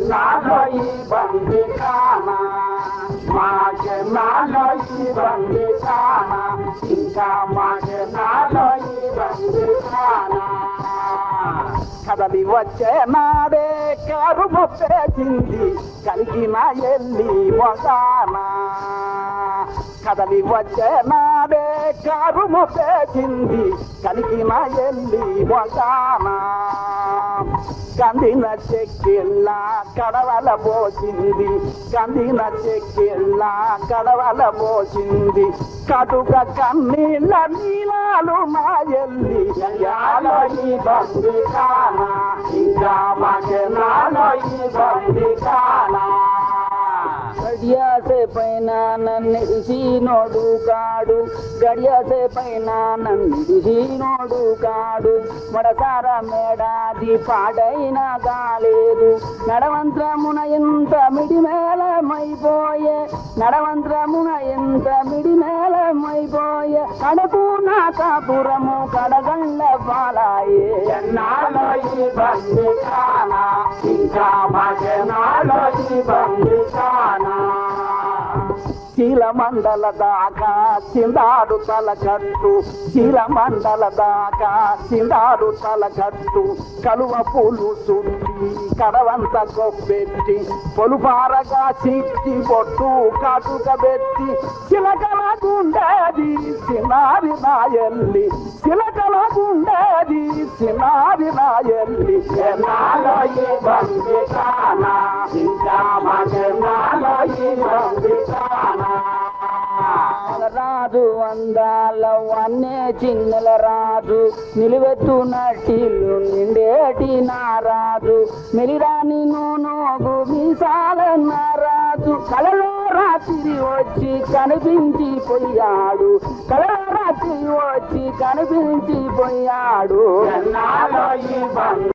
నాలో ఈ బంది కానా మాకే నాలో ఈ బంది కానా ఇంకా మాకే నాలో ఈ బంది కానా కదలి వచ్చే నాడే కరుము పేచింది కలిగిన ఎల్లి మొగానా కదలి వచ్చే నాడే కరుము పేచింది కలిగిన ఎల్లి మొగానా కందిన చెక్కిళ్ళ కడవల పోసింది కందిన చెక్కిళ్ళ కడవల పోసింది కటుక కన్నీళ్ళ నీలాలు మా ఎల్లి యాలో ఈ బంది కానా ఇంకా మాకే నాలో ఈ బంది కానా గడియాసే పైన నన్ను కాడు గడియాసే పైన నన్ను కాడు మడసార మేడాది పాడైన కాలేదు నడవంత్రమున ఎంత మిడిమేళమైపోయే నడవంత్రమున ఎంత మిడిమేళమైపోయే కడపు నా కాపురము కడగండ్ల పాలాయే ఎన్నాలో ఈ బంది కానా ఇంకా మాకే నాలో ఈ బంది కానా శీల మండల దాకా చిందాడు తల కట్టు శీల మండల దాకా చిందాడు తల కట్టు కలువ పూలు చుట్టి కడవంత కొబ్బెట్టి పొలుపారగా చిట్టి బొట్టు కాటుక పెట్టి చిలకల గుండేది చిన్నారి నాయల్లి చిలకల గుండేది చిన్నారి నాయల్లి ఎన్నాలో ఈ బంది కానా ఇంకా మాకెన్నాలో ఈ బంది కానా రాజు అందాల వన్నే చిన్నెల రాజు నిలువెత్తు నటిల్లు నిండేటి నారాజు మెలిరాని నూనోగు మీసాల నారాజు కలలో రాత్రి వచ్చి కనిపించి పోయాడు కలలో రాత్రి వచ్చి కనిపించి పోయాడు ఎన్నాలో ఈ బంది